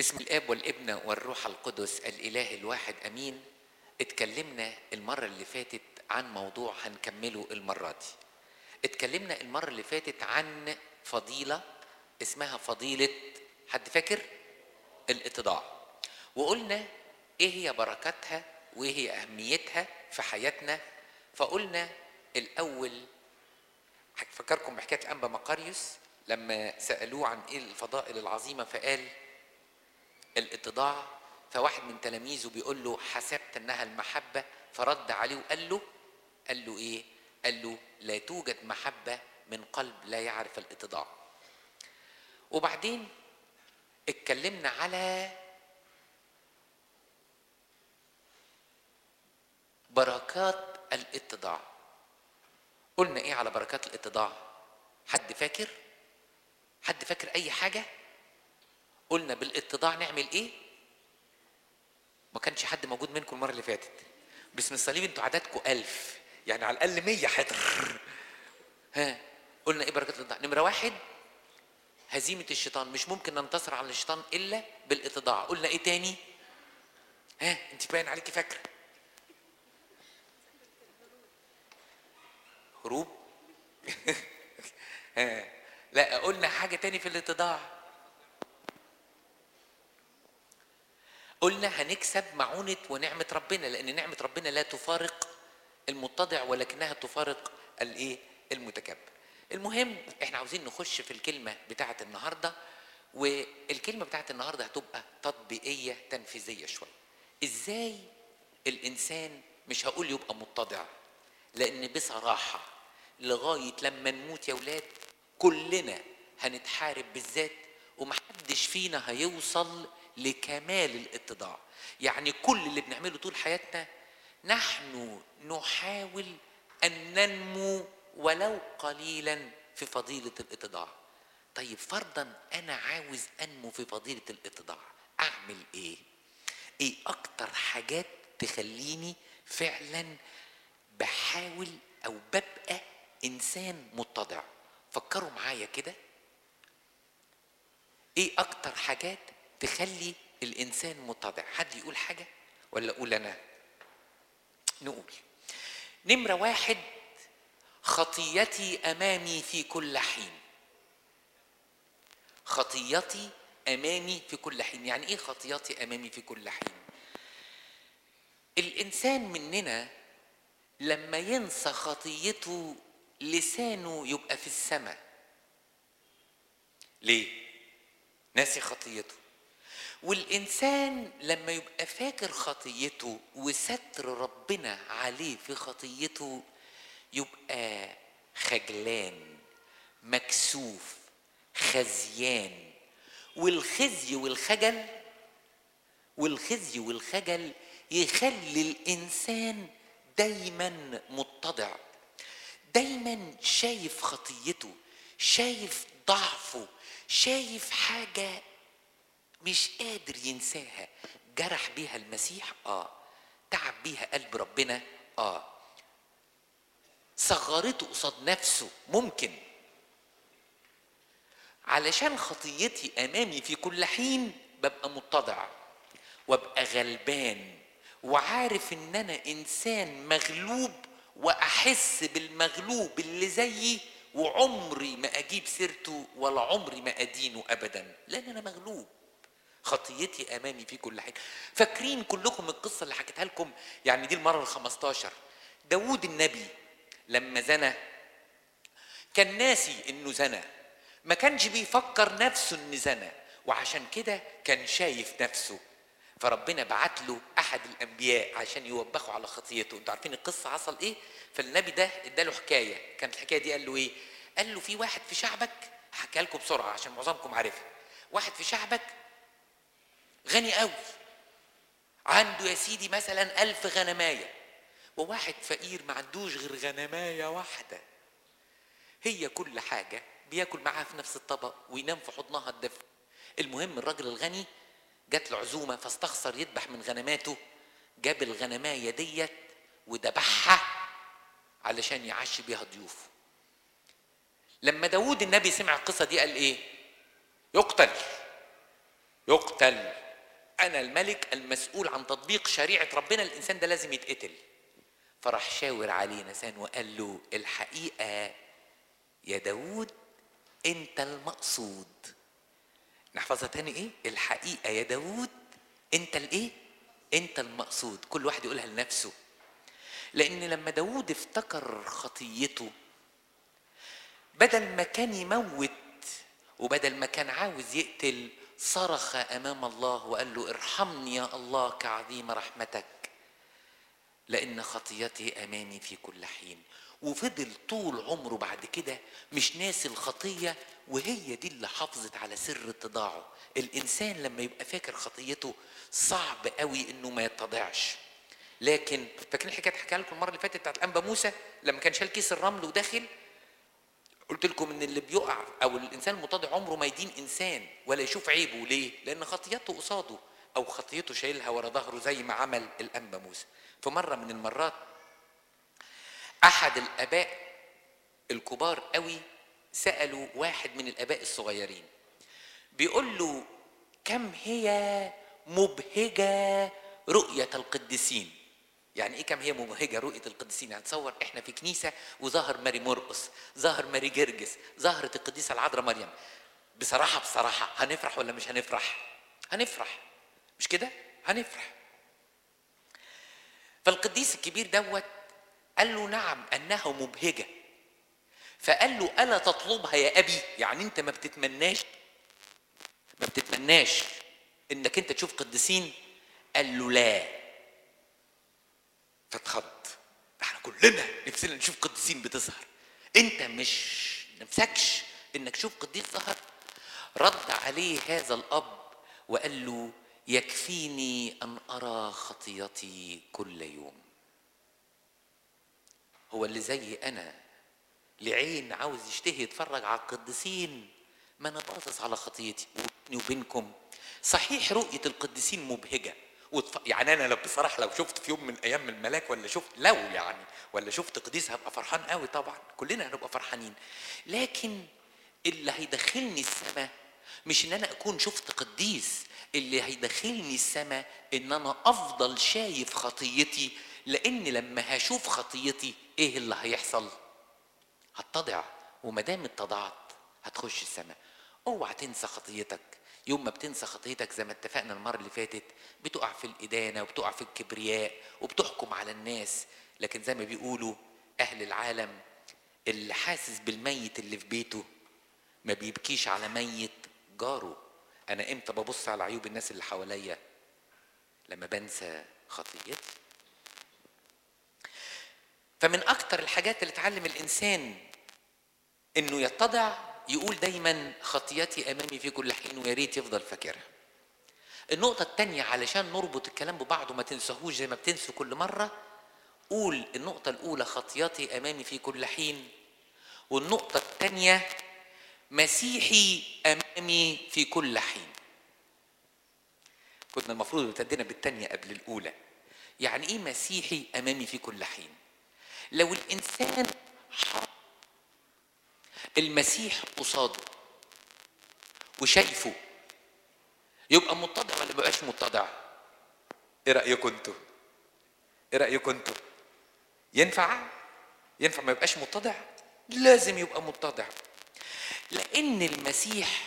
بسم الاب والابن والروح القدس الاله الواحد امين اتكلمنا المره اللي فاتت عن موضوع هنكمله المره دي اتكلمنا المره اللي فاتت عن فضيله اسمها فضيله حد فاكر الاتضاع وقلنا ايه هي بركاتها وايه هي اهميتها في حياتنا فقلنا الاول فكركم بحكايه الانبا مقاريوس لما سالوه عن ايه الفضائل العظيمه فقال الاتضاع فواحد من تلاميذه بيقول له حسبت انها المحبه فرد عليه وقال له قال له ايه قال له لا توجد محبه من قلب لا يعرف الاتضاع وبعدين اتكلمنا على بركات الاتضاع قلنا ايه على بركات الاتضاع حد فاكر حد فاكر اي حاجه قلنا بالاتضاع نعمل ايه ما كانش حد موجود منكم المره اللي فاتت باسم الصليب انتوا عددكم ألف يعني على الاقل مية حضر ها قلنا ايه بركات الاتضاع نمره واحد هزيمه الشيطان مش ممكن ننتصر على الشيطان الا بالاتضاع قلنا ايه تاني ها انت باين عليكي فاكره هروب ها لا قلنا حاجه تاني في الاتضاع قلنا هنكسب معونة ونعمة ربنا لأن نعمة ربنا لا تفارق المتضع ولكنها تفارق الايه المتكبر المهم احنا عاوزين نخش في الكلمة بتاعة النهاردة والكلمة بتاعة النهاردة هتبقى تطبيقية تنفيذية شوية ازاي الانسان مش هقول يبقى متضع لان بصراحة لغاية لما نموت يا ولاد كلنا هنتحارب بالذات ومحدش فينا هيوصل لكمال الاتضاع يعني كل اللي بنعمله طول حياتنا نحن نحاول ان ننمو ولو قليلا في فضيله الاتضاع طيب فرضا انا عاوز انمو في فضيله الاتضاع اعمل ايه ايه اكتر حاجات تخليني فعلا بحاول او ببقى انسان متضع فكروا معايا كده ايه اكتر حاجات تخلي الانسان متضع حد يقول حاجه ولا اقول انا نقول نمره واحد خطيتي امامي في كل حين خطيتي امامي في كل حين يعني ايه خطيتي امامي في كل حين الانسان مننا لما ينسى خطيته لسانه يبقى في السماء ليه ناسي خطيته والإنسان لما يبقى فاكر خطيته وستر ربنا عليه في خطيته يبقى خجلان مكسوف خزيان والخزي والخجل والخزي والخجل يخلي الإنسان دايما متضع دايما شايف خطيته شايف ضعفه شايف حاجه مش قادر ينساها جرح بيها المسيح اه تعب بيها قلب ربنا اه صغرته قصاد نفسه ممكن علشان خطيتي امامي في كل حين ببقى متضع وابقى غلبان وعارف ان انا انسان مغلوب واحس بالمغلوب اللي زيي وعمري ما اجيب سيرته ولا عمري ما ادينه ابدا لان انا مغلوب خطيتي امامي في كل حين فاكرين كلكم القصه اللي حكيتها لكم يعني دي المره ال 15 داوود النبي لما زنى كان ناسي انه زنى ما كانش بيفكر نفسه ان زنى وعشان كده كان شايف نفسه فربنا بعت له احد الانبياء عشان يوبخه على خطيته انتوا عارفين القصه حصل ايه فالنبي ده اداله حكايه كانت الحكايه دي قال له ايه قال له في واحد في شعبك هحكيها لكم بسرعه عشان معظمكم عارفها واحد في شعبك غني قوي عنده يا سيدي مثلا ألف غنماية وواحد فقير ما عندوش غير غنماية واحدة هي كل حاجة بياكل معاها في نفس الطبق وينام في حضنها الدفء المهم الراجل الغني جات له عزومة فاستخسر يذبح من غنماته جاب الغنماية ديت وذبحها علشان يعشي بيها ضيوفه لما داود النبي سمع القصة دي قال ايه يقتل يقتل انا الملك المسؤول عن تطبيق شريعه ربنا الانسان ده لازم يتقتل فراح شاور عليه نسان وقال له الحقيقه يا داود انت المقصود نحفظها تاني ايه الحقيقه يا داود انت الايه انت المقصود كل واحد يقولها لنفسه لان لما داود افتكر خطيته بدل ما كان يموت وبدل ما كان عاوز يقتل صرخ امام الله وقال له ارحمني يا الله كعظيم رحمتك لان خطيتي امامي في كل حين وفضل طول عمره بعد كده مش ناسي الخطيه وهي دي اللي حافظت على سر اتضاعه الانسان لما يبقى فاكر خطيته صعب قوي انه ما يتضعش لكن فاكرين الحكايه حكيها لكم المره اللي فاتت بتاعت انبا موسى لما كان شال كيس الرمل وداخل قلت لكم ان اللي بيقع او الانسان المتضع عمره ما يدين انسان ولا يشوف عيبه ليه؟ لان خطيته قصاده او خطيته شايلها ورا ظهره زي ما عمل الانبا موسى. في مره من المرات احد الاباء الكبار قوي سالوا واحد من الاباء الصغيرين بيقول له كم هي مبهجه رؤيه القديسين يعني ايه كم هي مبهجه رؤيه القديسين يعني تصور احنا في كنيسه وظهر ماري مرقس ظهر ماري جرجس ظهرت القديسه العذراء مريم بصراحه بصراحه هنفرح ولا مش هنفرح هنفرح مش كده هنفرح فالقديس الكبير دوت قال له نعم انها مبهجه فقال له الا تطلبها يا ابي يعني انت ما بتتمناش ما بتتمناش انك انت تشوف قديسين قال له لا فاتخض احنا كلنا نفسنا نشوف قديسين بتظهر انت مش نفسكش انك تشوف قديس ظهر رد عليه هذا الاب وقال له يكفيني ان ارى خطيتي كل يوم هو اللي زي انا لعين عاوز يشتهي يتفرج على القديسين ما انا باصص على خطيتي وبيني وبينكم صحيح رؤيه القديسين مبهجه وتف... يعني انا لو بصراحه لو شفت في يوم من ايام الملاك ولا شفت لو يعني ولا شفت قديس هبقى فرحان قوي طبعا كلنا هنبقى فرحانين لكن اللي هيدخلني السماء مش ان انا اكون شفت قديس اللي هيدخلني السماء ان انا افضل شايف خطيتي لان لما هشوف خطيتي ايه اللي هيحصل هتضع وما دام اتضعت هتخش السماء اوعى تنسى خطيتك يوم ما بتنسى خطيتك زي ما اتفقنا المره اللي فاتت بتقع في الادانه وبتقع في الكبرياء وبتحكم على الناس لكن زي ما بيقولوا اهل العالم اللي حاسس بالميت اللي في بيته ما بيبكيش على ميت جاره انا امتى ببص على عيوب الناس اللي حواليا لما بنسى خطيتي فمن اكتر الحاجات اللي تعلم الانسان انه يتضع يقول دايما خطيتي امامي في كل حين ويا ريت يفضل فاكرها النقطة التانية علشان نربط الكلام ببعضه ما تنساهوش زي ما بتنسوا كل مرة قول النقطة الأولى خطيتي أمامي في كل حين والنقطة التانية مسيحي أمامي في كل حين كنا المفروض ابتدينا بالتانية قبل الأولى يعني إيه مسيحي أمامي في كل حين لو الإنسان حط المسيح قصاده وشايفه يبقى متضع ولا مبقاش متضع ايه رايكم انتوا ايه رايكم انتوا ينفع ينفع ما يبقاش متضع لازم يبقى متضع لان المسيح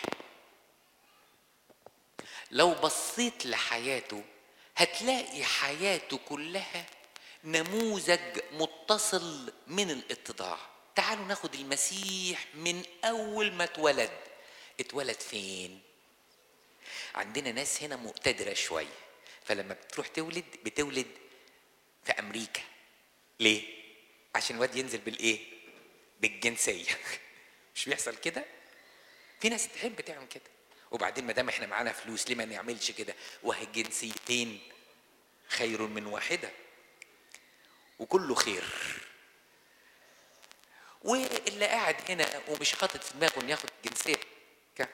لو بصيت لحياته هتلاقي حياته كلها نموذج متصل من الاتضاع تعالوا ناخد المسيح من اول ما اتولد اتولد فين عندنا ناس هنا مقتدره شويه فلما بتروح تولد بتولد في امريكا ليه عشان الواد ينزل بالايه بالجنسيه مش بيحصل كده في ناس تحب تعمل كده وبعدين ما دام احنا معانا فلوس ليه ما نعملش كده وهي الجنسيتين خير من واحده وكله خير واللي قاعد هنا ومش حاطط في دماغه انه ياخد الجنسيه كم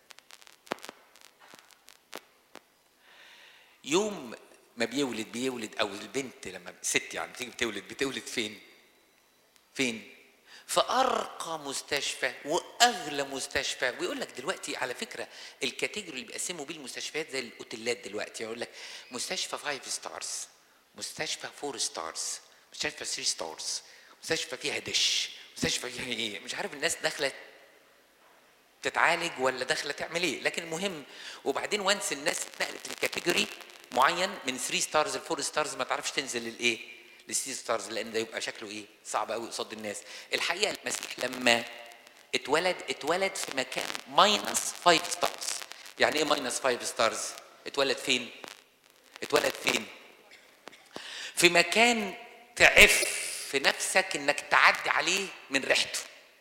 يوم ما بيولد بيولد او البنت لما ست يعني بتيجي بتولد بتولد فين؟ فين؟ في ارقى مستشفى واغلى مستشفى ويقول لك دلوقتي على فكره الكاتيجوري اللي بيقسموا بيه المستشفيات زي الاوتيلات دلوقتي يقول لك مستشفى 5 ستارز مستشفى 4 ستارز مستشفى 3 ستارز مستشفى فيها دش مستشفى فيها ايه مش عارف الناس داخله تتعالج ولا داخله تعمل ايه لكن المهم وبعدين وانس الناس اتنقلت لكاتيجوري معين من 3 ستارز ل 4 ستارز ما تعرفش تنزل للايه للسي ستارز لان ده يبقى شكله ايه صعب قوي قصاد الناس الحقيقه المسيح لما اتولد اتولد في مكان ماينس 5 ستارز يعني ايه ماينس 5 ستارز اتولد فين اتولد فين في مكان تعف في نفسك انك تعدي عليه من ريحته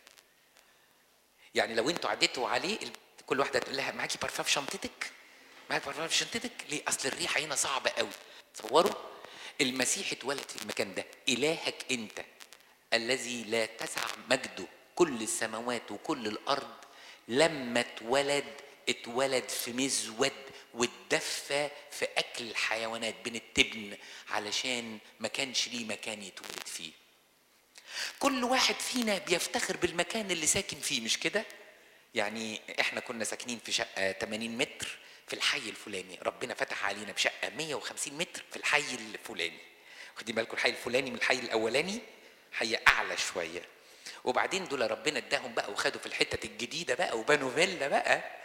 يعني لو انتوا عديتوا عليه كل واحده تقول لها معاكي بارفان في شنطتك معاكي بارفان في شنطتك ليه اصل الريحه هنا صعبه قوي تصوروا المسيح اتولد في المكان ده الهك انت الذي لا تسع مجده كل السماوات وكل الارض لما اتولد اتولد في مزود واتدفى في اكل الحيوانات بين التبن علشان ما كانش ليه مكان يتولد فيه كل واحد فينا بيفتخر بالمكان اللي ساكن فيه مش كده يعني احنا كنا ساكنين في شقه 80 متر في الحي الفلاني ربنا فتح علينا بشقه 150 متر في الحي الفلاني واخدين بالكم الحي الفلاني من الحي الاولاني حي اعلى شويه وبعدين دول ربنا اداهم بقى وخدوا في الحتت الجديده بقى وبنوا فيلا بقى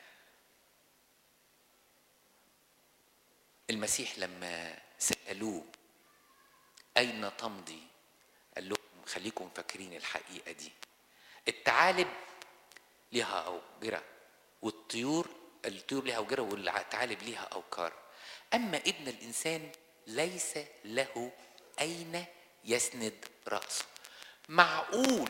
المسيح لما سالوه اين تمضي قال لهم خليكم فاكرين الحقيقه دي الثعالب ليها اوجره والطيور الطيور ليها اوجره والثعالب ليها اوكار اما ابن الانسان ليس له اين يسند راسه معقول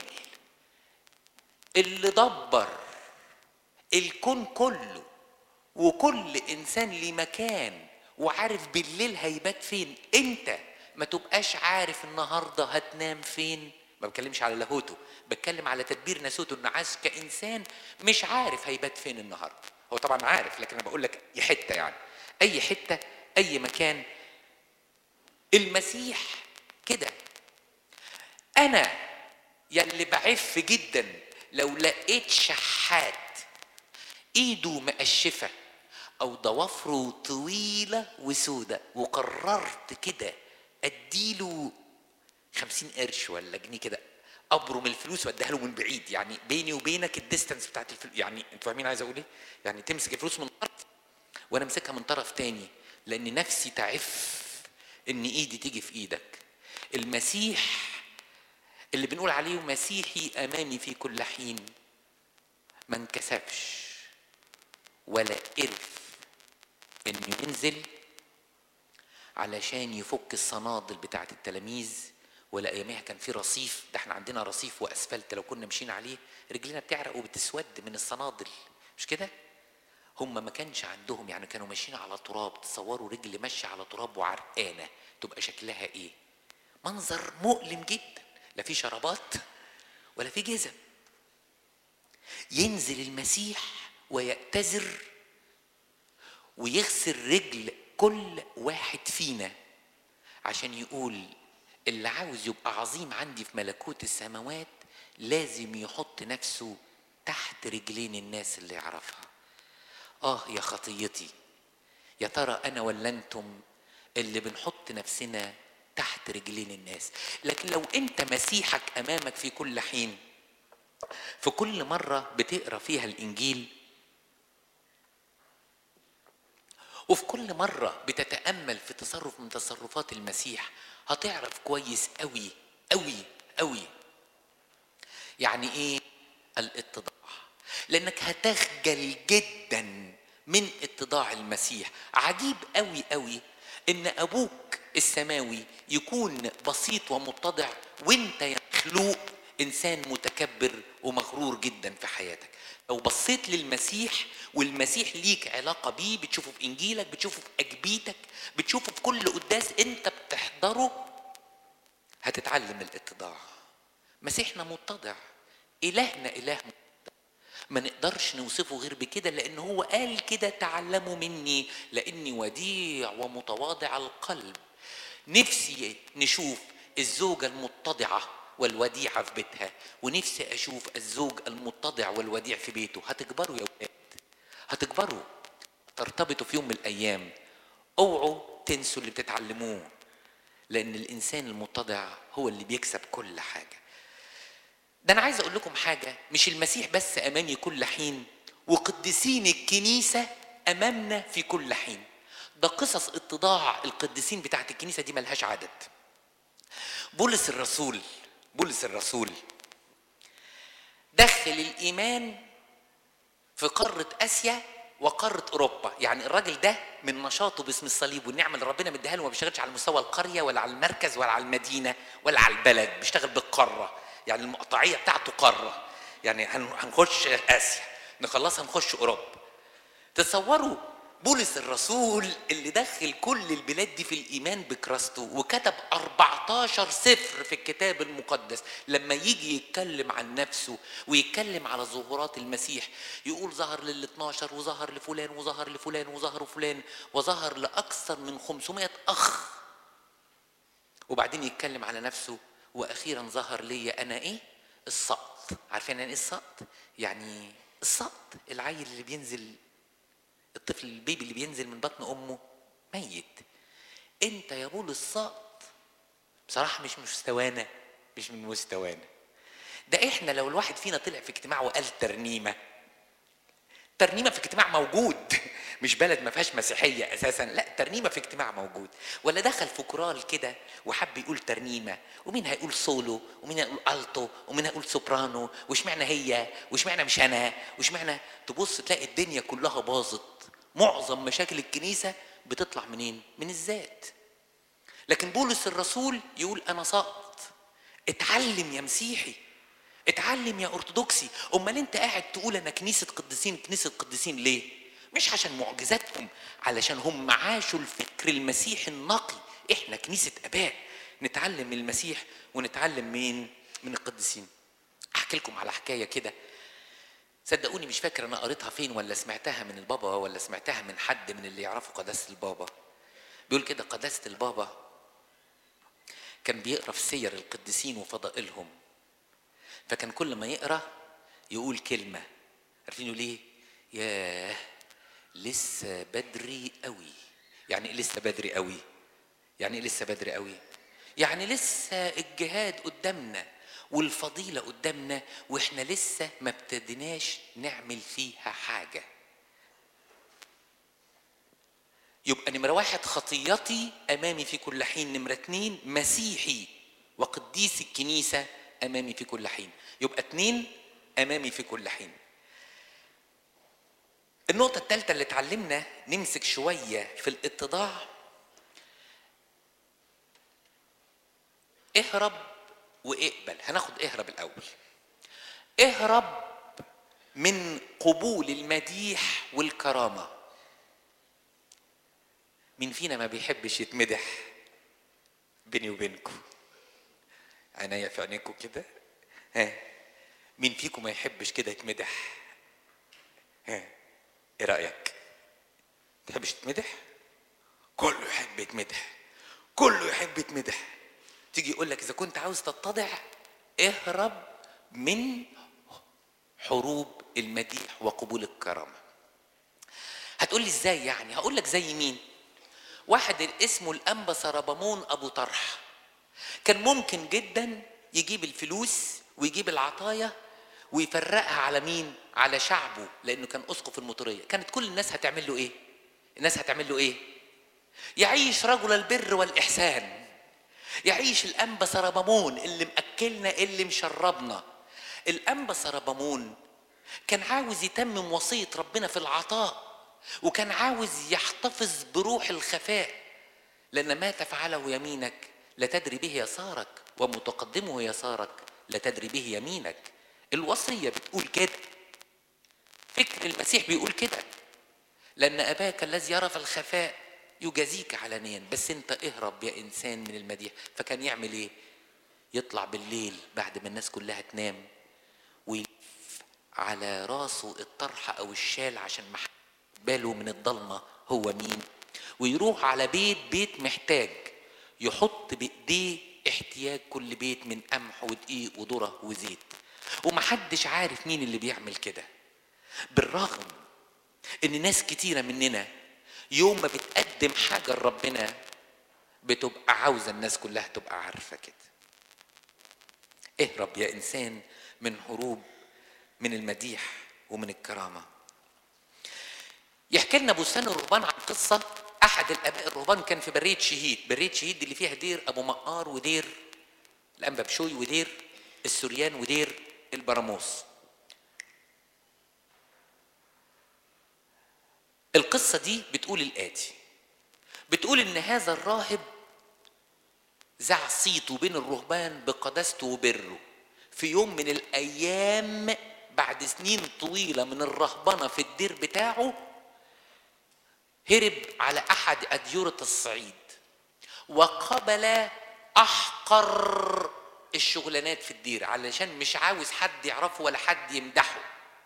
اللي دبر الكون كله وكل انسان ليه مكان وعارف بالليل هيبات فين انت ما تبقاش عارف النهارده هتنام فين ما بتكلمش على لاهوته بتكلم على تدبير ناسوته انه عايز كانسان مش عارف هيبات فين النهارده هو طبعا عارف لكن انا بقول لك اي حته يعني اي حته اي مكان المسيح كده انا يلي بعف جدا لو لقيت شحات ايده مقشفه او ضوافره طويله وسودة وقررت كده اديله خمسين قرش ولا جنيه كده ابرم الفلوس واديها له من بعيد يعني بيني وبينك الديستنس بتاعت الفلوس يعني انتوا فاهمين عايز اقول ايه؟ يعني تمسك الفلوس من طرف وانا امسكها من طرف تاني لان نفسي تعف ان ايدي تيجي في ايدك المسيح اللي بنقول عليه مسيحي امامي في كل حين ما انكسفش ولا قرف انه ينزل علشان يفك الصنادل بتاعت التلاميذ ولا اياميها كان في رصيف ده احنا عندنا رصيف واسفلت لو كنا مشينا عليه رجلنا بتعرق وبتسود من الصنادل مش كده هم ما كانش عندهم يعني كانوا ماشيين على تراب تصوروا رجل ماشيه على تراب وعرقانه تبقى شكلها ايه منظر مؤلم جدا لا في شرابات ولا في جزم ينزل المسيح ويأتذر ويغسل رجل كل واحد فينا عشان يقول اللي عاوز يبقى عظيم عندي في ملكوت السماوات لازم يحط نفسه تحت رجلين الناس اللي يعرفها اه يا خطيتي يا ترى انا ولا انتم اللي بنحط نفسنا تحت رجلين الناس لكن لو انت مسيحك امامك في كل حين في كل مره بتقرا فيها الانجيل وفي كل مرة بتتأمل في تصرف من تصرفات المسيح هتعرف كويس قوي قوي قوي يعني ايه الاتضاع لانك هتخجل جدا من اتضاع المسيح عجيب قوي قوي ان ابوك السماوي يكون بسيط ومتضع وانت يا مخلوق انسان متكبر ومغرور جدا في حياتك لو بصيت للمسيح والمسيح ليك علاقه بيه بتشوفه في انجيلك بتشوفه في اجبيتك بتشوفه في كل قداس انت بتحضره هتتعلم الاتضاع مسيحنا متضع الهنا اله متضع ما نقدرش نوصفه غير بكده لان هو قال كده تعلموا مني لاني وديع ومتواضع القلب نفسي نشوف الزوجه المتضعه والوديعة في بيتها ونفسي أشوف الزوج المتضع والوديع في بيته هتكبروا يا ولاد هتكبروا ترتبطوا في يوم من الأيام اوعوا تنسوا اللي بتتعلموه لأن الإنسان المتضع هو اللي بيكسب كل حاجة ده أنا عايز أقول لكم حاجة مش المسيح بس أمامي كل حين وقديسين الكنيسة أمامنا في كل حين ده قصص اتضاع القديسين بتاعت الكنيسة دي ملهاش عدد بولس الرسول بولس الرسول دخل الإيمان في قارة آسيا وقارة أوروبا يعني الراجل ده من نشاطه باسم الصليب والنعمة اللي ربنا مديها له ما بيشتغلش على مستوى القرية ولا على المركز ولا على المدينة ولا على البلد بيشتغل بالقارة يعني المقطعية بتاعته قارة يعني هنخش آسيا نخلصها نخش أوروبا تصوروا بولس الرسول اللي دخل كل البلاد دي في الإيمان بكراسته وكتب 14 سفر في الكتاب المقدس لما يجي يتكلم عن نفسه ويتكلم على ظهورات المسيح يقول ظهر لل 12 وظهر لفلان وظهر لفلان وظهر لفلان وظهر لأكثر من 500 أخ وبعدين يتكلم على نفسه وأخيرا ظهر لي أنا إيه؟ السقط عارفين يعني إيه السقط؟ يعني السقط العيل اللي بينزل الطفل البيبي اللي بينزل من بطن امه ميت انت يا بولس سقط بصراحه مش مستوانا مش من مستوانا ده احنا لو الواحد فينا طلع في اجتماع وقال ترنيمه ترنيمه في اجتماع موجود مش بلد ما فيهاش مسيحيه اساسا لا ترنيمه في اجتماع موجود ولا دخل في كورال كده وحب يقول ترنيمه ومين هيقول سولو ومين هيقول التو ومين هيقول سوبرانو واشمعنى هي واشمعنى مش انا واشمعنى تبص تلاقي الدنيا كلها باظت معظم مشاكل الكنيسه بتطلع منين من الذات لكن بولس الرسول يقول انا ساقط اتعلم يا مسيحي اتعلم يا ارثوذكسي امال انت قاعد تقول انا كنيسه قديسين كنيسه قديسين ليه مش عشان معجزاتهم علشان هم عاشوا الفكر المسيحي النقي احنا كنيسه اباء نتعلم من المسيح ونتعلم من من القديسين احكي لكم على حكايه كده صدقوني مش فاكر انا قريتها فين ولا سمعتها من البابا ولا سمعتها من حد من اللي يعرفوا قداسه البابا بيقول كده قداسه البابا كان بيقرا في سير القديسين وفضائلهم فكان كل ما يقرا يقول كلمه عارفين يقول ايه ياه لسه بدري قوي يعني ايه لسه بدري قوي يعني ايه لسه بدري قوي يعني لسه الجهاد قدامنا والفضيله قدامنا واحنا لسه ما ابتديناش نعمل فيها حاجه يبقى نمرة واحد خطيتي أمامي في كل حين نمرة اتنين مسيحي وقديس الكنيسة أمامي في كل حين يبقى اتنين أمامي في كل حين النقطة الثالثة اللي اتعلمنا نمسك شوية في الاتضاع اهرب واقبل هناخد اهرب الأول اهرب من قبول المديح والكرامة مين فينا ما بيحبش يتمدح بيني وبينكم عينيا في عينيكم كده ها مين فيكم ما يحبش كده يتمدح ها ايه رايك تحبش تتمدح كله يحب يتمدح كله يحب يتمدح تيجي يقول لك اذا كنت عاوز تتضع اهرب من حروب المديح وقبول الكرامه هتقول لي ازاي يعني هقول لك زي مين واحد اسمه الانبا سربمون ابو طرح كان ممكن جدا يجيب الفلوس ويجيب العطايا ويفرقها على مين على شعبه لانه كان اسقف المطريه كانت كل الناس هتعمل له ايه الناس هتعمل له ايه يعيش رجل البر والاحسان يعيش الانبا سربمون اللي مأكلنا اللي مشربنا الانبا سربمون كان عاوز يتمم وصيه ربنا في العطاء وكان عاوز يحتفظ بروح الخفاء لأن ما تفعله يمينك لا تدري به يسارك ومتقدمه يسارك لا تدري به يمينك الوصية بتقول كده فكر المسيح بيقول كده لأن أباك الذي يرى في الخفاء يجازيك علنيا بس أنت اهرب يا إنسان من المديح فكان يعمل إيه؟ يطلع بالليل بعد ما الناس كلها تنام ويلف على راسه الطرحة أو الشال عشان ما باله من الضلمة هو مين ويروح على بيت بيت محتاج يحط بإيديه احتياج كل بيت من قمح ودقيق وذره وزيت ومحدش عارف مين اللي بيعمل كده بالرغم ان ناس كتيره مننا يوم ما بتقدم حاجه لربنا بتبقى عاوزه الناس كلها تبقى عارفه كده اهرب يا انسان من هروب من المديح ومن الكرامه يحكي لنا بستان الرهبان عن قصه احد الاباء الرهبان كان في بريه شهيد بريه شهيد دي اللي فيها دير ابو مقار ودير الانبا بشوي ودير السوريان ودير البراموس القصة دي بتقول الآتي بتقول إن هذا الراهب زع صيته بين الرهبان بقداسته وبره في يوم من الأيام بعد سنين طويلة من الرهبنة في الدير بتاعه هرب على أحد أديرة الصعيد وقبل أحقر الشغلانات في الدير علشان مش عاوز حد يعرفه ولا حد يمدحه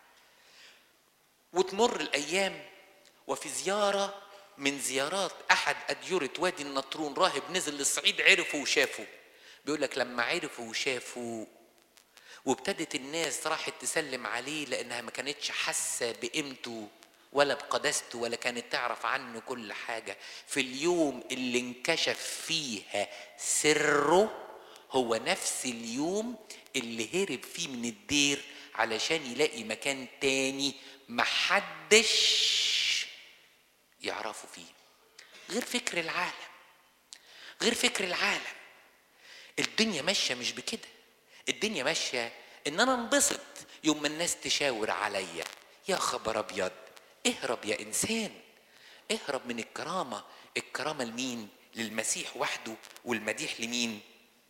وتمر الأيام وفي زيارة من زيارات أحد أديرة وادي النطرون راهب نزل للصعيد عرفه وشافه بيقول لك لما عرفوا وشافوا وابتدت الناس راحت تسلم عليه لأنها ما كانتش حاسة بقيمته ولا بقداسته ولا كانت تعرف عنه كل حاجة في اليوم اللي انكشف فيها سره هو نفس اليوم اللي هرب فيه من الدير علشان يلاقي مكان تاني محدش يعرفوا فيه غير فكر العالم غير فكر العالم الدنيا ماشيه مش بكده الدنيا ماشيه ان انا انبسط يوم ما الناس تشاور عليا يا خبر ابيض اهرب يا انسان اهرب من الكرامه الكرامه لمين للمسيح وحده والمديح لمين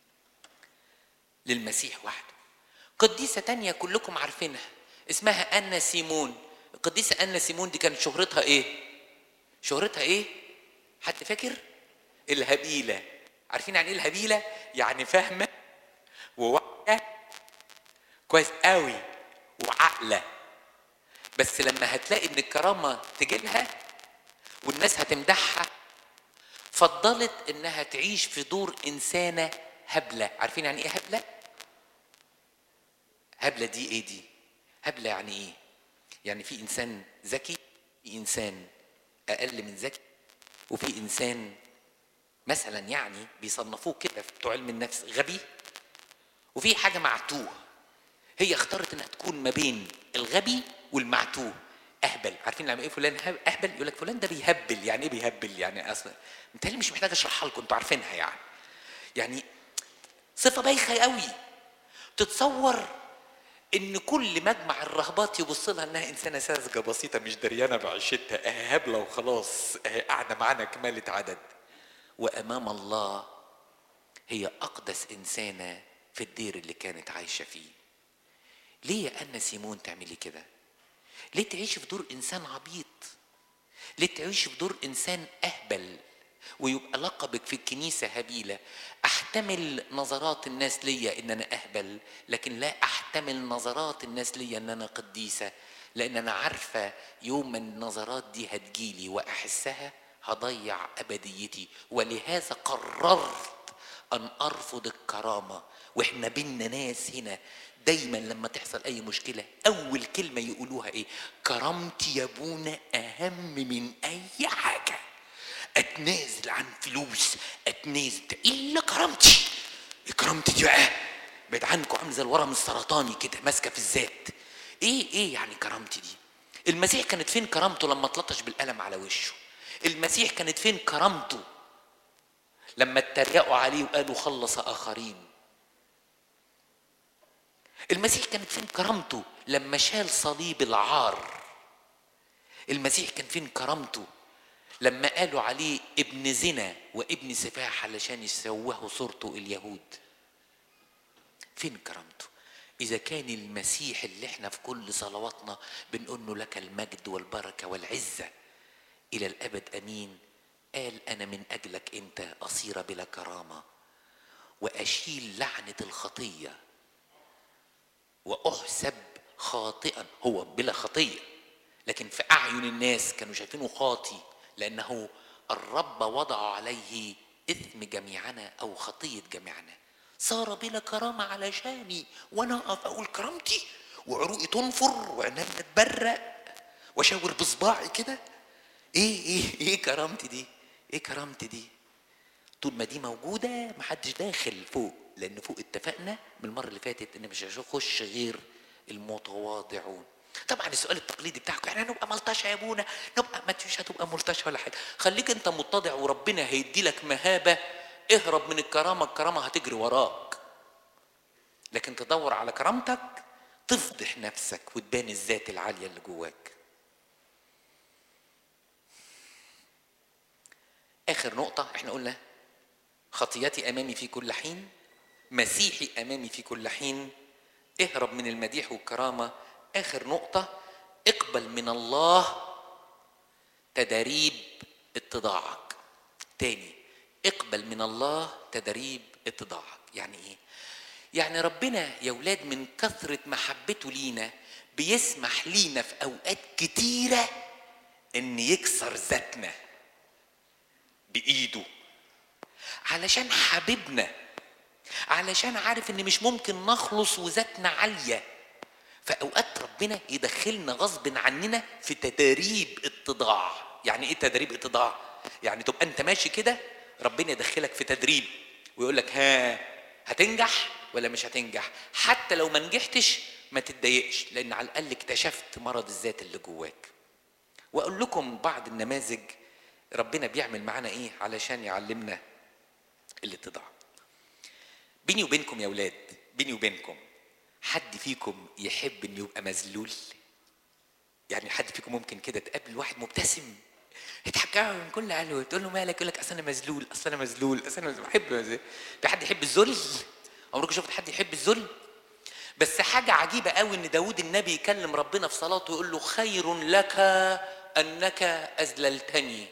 للمسيح وحده قديسة تانية كلكم عارفينها اسمها أنا سيمون القديسة أنا سيمون دي كانت شهرتها إيه؟ شهرتها إيه؟ حد فاكر؟ الهبيلة عارفين يعني إيه الهبيلة؟ يعني فاهمة وواعية كويس قوي وعاقلة بس لما هتلاقي إن الكرامة تجيلها والناس هتمدحها فضلت إنها تعيش في دور إنسانة هبلة عارفين يعني إيه هبلة؟ هبلة دي ايه دي؟ هبلة يعني ايه؟ يعني في انسان ذكي في انسان اقل من ذكي وفي انسان مثلا يعني بيصنفوه كده في بتوع علم النفس غبي وفي حاجة معتوه هي اختارت انها تكون ما بين الغبي والمعتوه اهبل عارفين لما ايه فلان هب- اهبل يقول لك فلان ده بيهبل يعني ايه بيهبل يعني اصلا متهيألي مش محتاج اشرحها لكم انتوا عارفينها يعني يعني صفة بايخة قوي تتصور ان كل مجمع الرهبات يبص لها انها انسانه ساذجه بسيطه مش دريانه بعيشتها اه هبله وخلاص اه قاعده معانا كماله عدد وامام الله هي اقدس انسانه في الدير اللي كانت عايشه فيه ليه يا أنا سيمون تعملي كده ليه تعيشي في دور انسان عبيط ليه تعيشي في دور انسان اهبل ويبقى لقبك في الكنيسه هبيله احتمل نظرات الناس ليا ان انا اهبل لكن لا احتمل نظرات الناس ليا ان انا قديسه لان انا عارفه يوم ما النظرات دي هتجيلي واحسها هضيع ابديتي ولهذا قررت ان ارفض الكرامه واحنا بينا ناس هنا دايما لما تحصل اي مشكله اول كلمه يقولوها ايه كرامتي يا ابونا اهم من اي حاجه اتنازل عن فلوس اتنازل الا كرامتي كرامتي دي بقى بعيد عنكم عامل زي الورم السرطاني كده ماسكه في الذات ايه ايه يعني كرامتي دي المسيح كانت فين كرامته لما اتلطش بالقلم على وشه المسيح كانت فين كرامته لما اتريقوا عليه وقالوا خلص اخرين المسيح كانت فين كرامته لما شال صليب العار المسيح كان فين كرامته لما قالوا عليه ابن زنا وابن سفاح علشان يسوهوا صورته اليهود فين كرامته إذا كان المسيح اللي احنا في كل صلواتنا بنقول له لك المجد والبركة والعزة إلى الأبد أمين قال أنا من أجلك أنت أصير بلا كرامة وأشيل لعنة الخطية وأحسب خاطئا هو بلا خطية لكن في أعين الناس كانوا شايفينه خاطي لأنه الرب وضع عليه إثم جميعنا أو خطية جميعنا صار بلا كرامة علشاني وأنا أقف أقول كرامتي وعروقي تنفر وعينيا تبرق وأشاور بصباعي كده إيه إيه إيه كرامتي دي؟ إيه كرامتي دي؟ طول ما دي موجودة محدش داخل فوق لأن فوق اتفقنا من المرة اللي فاتت إن مش هيخش غير المتواضعون طبعا السؤال التقليدي بتاعكم يعني هنبقى ملطشه يا ابونا نبقى ما مش هتبقى ملطشه ولا حاجه خليك انت متضع وربنا هيدي لك مهابه اهرب من الكرامه الكرامه هتجري وراك لكن تدور على كرامتك تفضح نفسك وتبان الذات العاليه اللي جواك اخر نقطه احنا قلنا خطيتي امامي في كل حين مسيحي امامي في كل حين اهرب من المديح والكرامه اخر نقطه اقبل من الله تدريب اتضاعك تاني اقبل من الله تدريب اتضاعك يعني ايه يعني ربنا يا ولاد من كثرة محبته لينا بيسمح لينا في اوقات كتيرة ان يكسر ذاتنا بايده علشان حبيبنا علشان عارف ان مش ممكن نخلص وذاتنا عاليه فاوقات ربنا يدخلنا غصب عننا في تدريب اتضاع يعني ايه تدريب اتضاع يعني تبقى انت ماشي كده ربنا يدخلك في تدريب ويقول لك ها هتنجح ولا مش هتنجح حتى لو ما نجحتش ما تتضايقش لان على الاقل اكتشفت مرض الذات اللي جواك واقول لكم بعض النماذج ربنا بيعمل معانا ايه علشان يعلمنا الاتضاع بيني وبينكم يا ولاد بيني وبينكم حد فيكم يحب انه يبقى مذلول يعني حد فيكم ممكن كده تقابل واحد مبتسم يضحك من كل قلبه تقول له مالك يقول لك اصل انا مذلول اصل انا مذلول اصل انا بحب مذلول. في حد يحب الذل عمركم شفت حد يحب الذل بس حاجة عجيبة قوي ان داود النبي يكلم ربنا في صلاته ويقول له خير لك انك اذللتني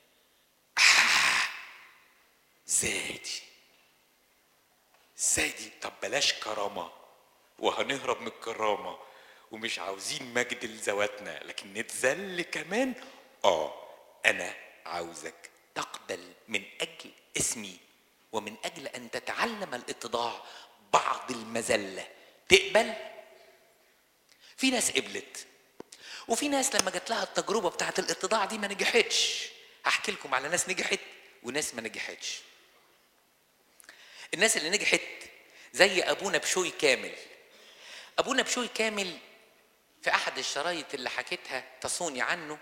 ازاي دي ازاي دي طب بلاش كرامة وهنهرب من الكرامة ومش عاوزين مجد لذواتنا لكن نتذل كمان اه انا عاوزك تقبل من اجل اسمي ومن اجل ان تتعلم الاتضاع بعض المذلة تقبل في ناس قبلت وفي ناس لما جات لها التجربة بتاعت الاتضاع دي ما نجحتش هحكي لكم على ناس نجحت وناس ما نجحتش الناس اللي نجحت زي ابونا بشوي كامل ابونا بشوي كامل في احد الشرايط اللي حكيتها تصوني عنه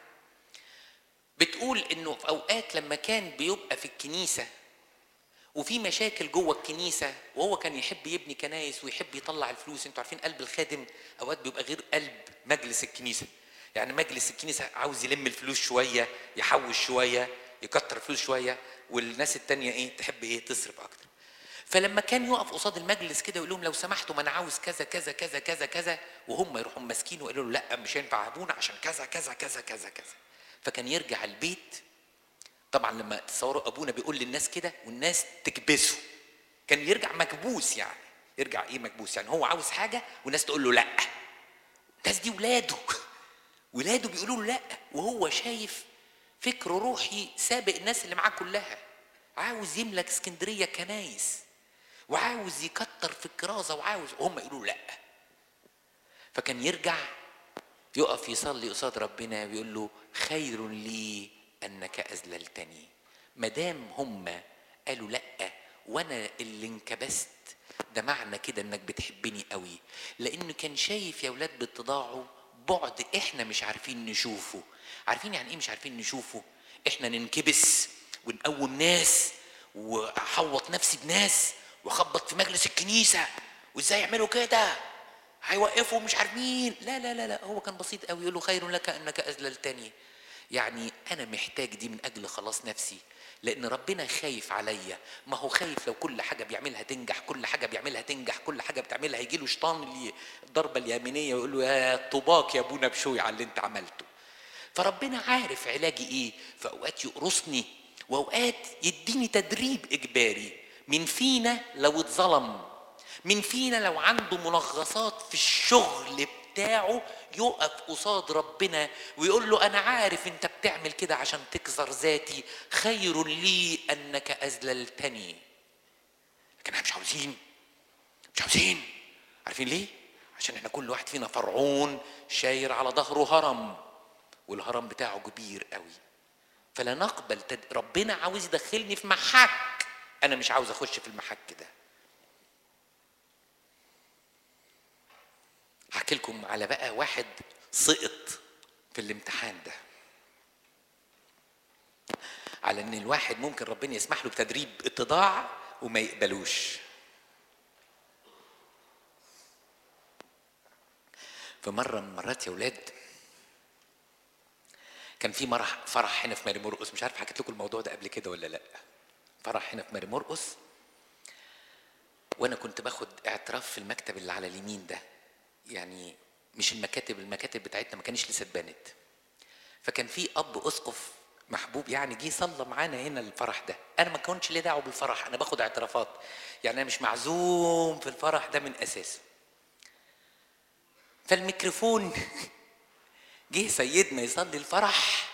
بتقول انه في اوقات لما كان بيبقى في الكنيسه وفي مشاكل جوه الكنيسه وهو كان يحب يبني كنايس ويحب يطلع الفلوس انتوا عارفين قلب الخادم اوقات بيبقى غير قلب مجلس الكنيسه يعني مجلس الكنيسه عاوز يلم الفلوس شويه يحوش شويه يكتر الفلوس شويه والناس التانية ايه تحب ايه تصرف اكتر فلما كان يقف قصاد المجلس كده ويقول لهم لو سمحتوا ما انا عاوز كذا كذا كذا كذا كذا وهم يروحوا ماسكينه ويقولوا له لا مش هينفع ابونا عشان كذا كذا كذا كذا كذا فكان يرجع البيت طبعا لما تصوروا ابونا بيقول للناس كده والناس تكبسه كان يرجع مكبوس يعني يرجع ايه مكبوس يعني هو عاوز حاجه والناس تقول له لا الناس دي ولاده ولاده بيقولوا له لا وهو شايف فكر روحي سابق الناس اللي معاه كلها عاوز يملك اسكندريه كنايس وعاوز يكتر في الكرازه وعاوز وهم يقولوا لا فكان يرجع يقف يصلي قصاد ربنا ويقول له خير لي انك اذللتني ما دام هم قالوا لا وانا اللي انكبست ده معنى كده انك بتحبني قوي لانه كان شايف يا ولاد باتضاعه بعد احنا مش عارفين نشوفه عارفين يعني ايه مش عارفين نشوفه احنا ننكبس ونقوم ناس واحوط نفسي بناس واخبط في مجلس الكنيسه وازاي يعملوا كده هيوقفوا مش عارف مين لا لا لا لا هو كان بسيط قوي يقول له خير لك انك اذللتني يعني انا محتاج دي من اجل خلاص نفسي لان ربنا خايف عليا ما هو خايف لو كل حاجه بيعملها تنجح كل حاجه بيعملها تنجح كل حاجه بتعملها يجي له شيطان اللي الضربه اليمينيه ويقول له يا طوباك يا ابونا بشوي على اللي انت عملته فربنا عارف علاجي ايه فاوقات يقرصني واوقات يديني تدريب اجباري من فينا لو اتظلم من فينا لو عنده منغصات في الشغل بتاعه يقف قصاد ربنا ويقول له انا عارف انت بتعمل كده عشان تكسر ذاتي خير لي انك اذللتني لكن احنا مش عاوزين مش عاوزين عارفين ليه عشان احنا كل واحد فينا فرعون شاير على ظهره هرم والهرم بتاعه كبير قوي فلا نقبل تد... ربنا عاوز يدخلني في محك انا مش عاوز اخش في المحك ده هحكي لكم على بقى واحد سقط في الامتحان ده على ان الواحد ممكن ربنا يسمح له بتدريب اتضاع وما يقبلوش في مرة من مرات يا ولاد كان في مرح فرح هنا في ماري مرقس مش عارف حكيت لكم الموضوع ده قبل كده ولا لا فرح هنا في ماري مرقس وانا كنت باخد اعتراف في المكتب اللي على اليمين ده يعني مش المكاتب المكاتب بتاعتنا ما كانش لسه اتبنت فكان في اب اسقف محبوب يعني جه صلى معانا هنا الفرح ده انا ما كنتش ليه دعوه بالفرح انا باخد اعترافات يعني انا مش معزوم في الفرح ده من اساسه فالميكروفون جه سيدنا يصلي الفرح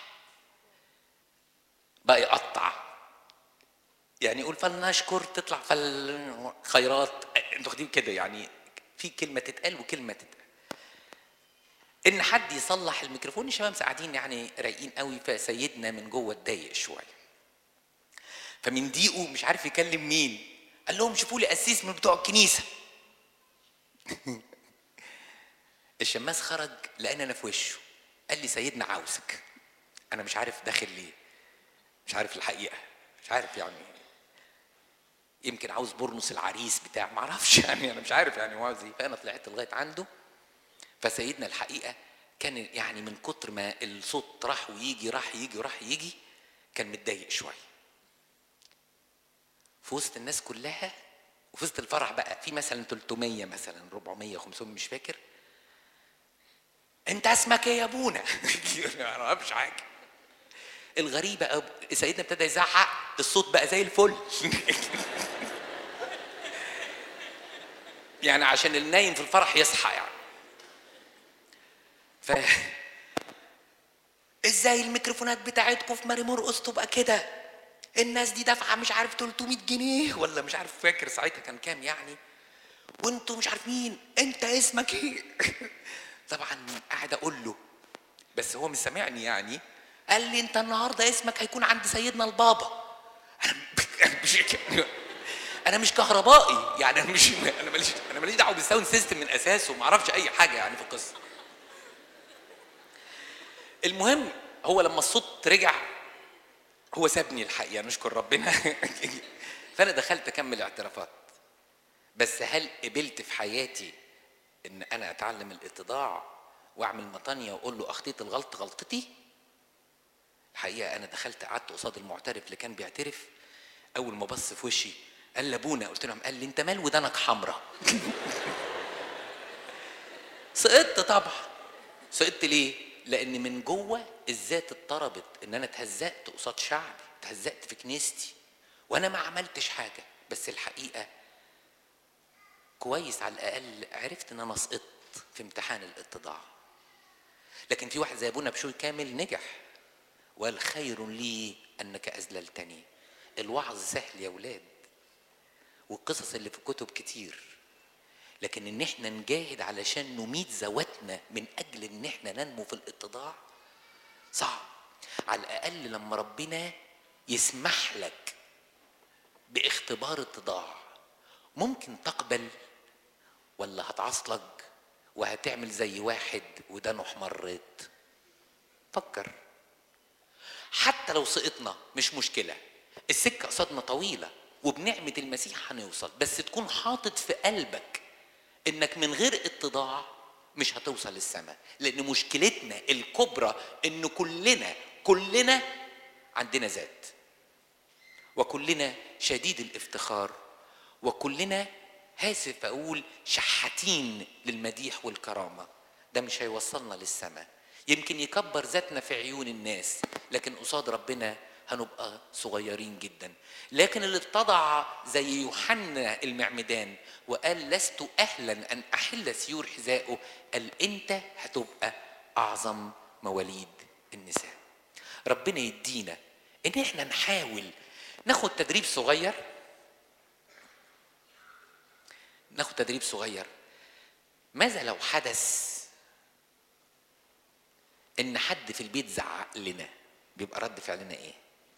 بقى يقطع يعني يقول فلنشكر تطلع فالخيرات انتوا واخدين كده يعني في كلمه تتقال وكلمه تتقال ان حد يصلح الميكروفون الشباب قاعدين يعني رايقين قوي فسيدنا من جوه اتضايق شويه فمن ضيقه مش عارف يكلم مين قال لهم شوفوا لي قسيس من بتوع الكنيسه الشماس خرج لقاني انا في وشه قال لي سيدنا عاوزك انا مش عارف داخل ليه مش عارف الحقيقه مش عارف يعني يمكن عاوز بورنوس العريس بتاع ما اعرفش يعني انا مش عارف يعني هو عاوز ايه فانا طلعت لغايه عنده فسيدنا الحقيقه كان يعني من كتر ما الصوت راح ويجي راح يجي وراح يجي كان متضايق شويه في وسط الناس كلها وفي وسط الفرح بقى في مثلا 300 مثلا 400 500 مش فاكر انت اسمك ايه يا ابونا انا ما اعرفش حاجه الغريبه أب... سيدنا ابتدى يزعق الصوت بقى زي الفل يعني عشان النايم في الفرح يصحى يعني ف ازاي الميكروفونات بتاعتكم في ماري مرقص تبقى كده الناس دي دافعه مش عارف 300 جنيه ولا مش عارف فاكر ساعتها كان كام يعني وانتوا مش عارف مين انت اسمك ايه طبعا قاعد اقول له بس هو مش سامعني يعني قال لي انت النهارده اسمك هيكون عند سيدنا البابا انا مش انا مش كهربائي يعني انا مش انا ماليش انا ماليش دعوه بالساوند سيستم من اساسه ما اعرفش اي حاجه يعني في القصه المهم هو لما الصوت رجع هو سابني الحقيقه نشكر ربنا فانا دخلت اكمل اعترافات بس هل قبلت في حياتي ان انا اتعلم الاتضاع واعمل مطانيه واقول له اخطيت الغلط غلطتي الحقيقه انا دخلت قعدت قصاد المعترف اللي كان بيعترف اول ما بص في وشي قال لي ابونا قلت له قال لي انت مال ودانك حمراء سقطت طبعا سقطت ليه لان من جوه الذات اضطربت ان انا اتهزقت قصاد شعبي اتهزقت في كنيستي وانا ما عملتش حاجه بس الحقيقه كويس على الاقل عرفت ان انا سقطت في امتحان الاتضاع لكن في واحد زي ابونا بشوي كامل نجح وقال خير لي انك اذللتني الوعظ سهل يا ولاد والقصص اللي في الكتب كتير لكن ان احنا نجاهد علشان نميت ذواتنا من اجل ان احنا ننمو في الاتضاع صعب على الاقل لما ربنا يسمح لك باختبار اتضاع ممكن تقبل ولا هتعصلج وهتعمل زي واحد ودانه احمرت فكر حتى لو سقطنا مش مشكلة السكة قصادنا طويلة وبنعمة المسيح هنوصل بس تكون حاطط في قلبك انك من غير اتضاع مش هتوصل للسماء لان مشكلتنا الكبرى ان كلنا كلنا عندنا ذات وكلنا شديد الافتخار وكلنا هاسف اقول شحاتين للمديح والكرامه ده مش هيوصلنا للسماء يمكن يكبر ذاتنا في عيون الناس لكن قصاد ربنا هنبقى صغيرين جدا لكن اللي اتضع زي يوحنا المعمدان وقال لست اهلا ان احل سيور حذائه قال انت هتبقى اعظم مواليد النساء ربنا يدينا ان احنا نحاول ناخد تدريب صغير ناخد تدريب صغير ماذا لو حدث ان حد في البيت زعق لنا بيبقى رد فعلنا ايه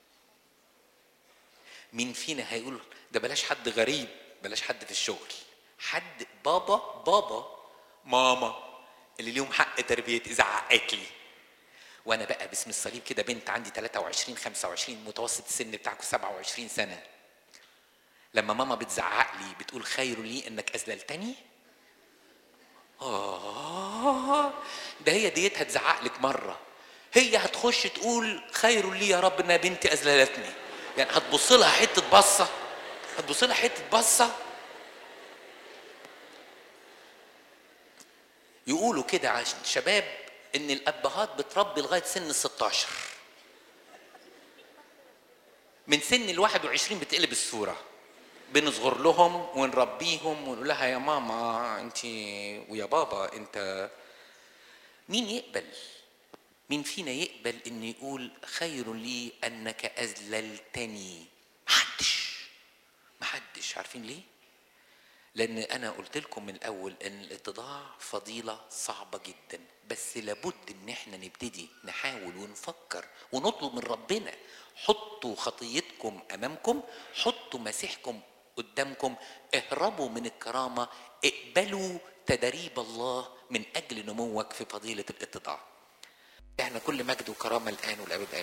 مين فينا هيقول ده بلاش حد غريب بلاش حد في الشغل حد بابا بابا ماما اللي ليهم حق تربيتي زعقت لي وانا بقى باسم الصليب كده بنت عندي 23 25 متوسط السن بتاعكم 27 سنه لما ماما بتزعق لي بتقول خير لي انك اذللتني آه ده هي ديتها تزعق لك مرة هي هتخش تقول خير لي يا رب ان بنتي اذللتني يعني هتبص لها حتة بصة هتبص لها حتة بصة يقولوا كده عشان شباب ان الابهات بتربي لغاية سن ال 16 من سن ال 21 بتقلب الصورة بنصغر لهم ونربيهم ونقول لها يا ماما انت ويا بابا انت مين يقبل مين فينا يقبل ان يقول خير لي انك اذللتني محدش محدش عارفين ليه لان انا قلت لكم من الاول ان الاتضاع فضيله صعبه جدا بس لابد ان احنا نبتدي نحاول ونفكر ونطلب من ربنا حطوا خطيتكم امامكم حطوا مسيحكم قدامكم اهربوا من الكرامه اقبلوا تدريب الله من اجل نموك في فضيله الاتضاع احنا كل مجد وكرامه الان والابد امين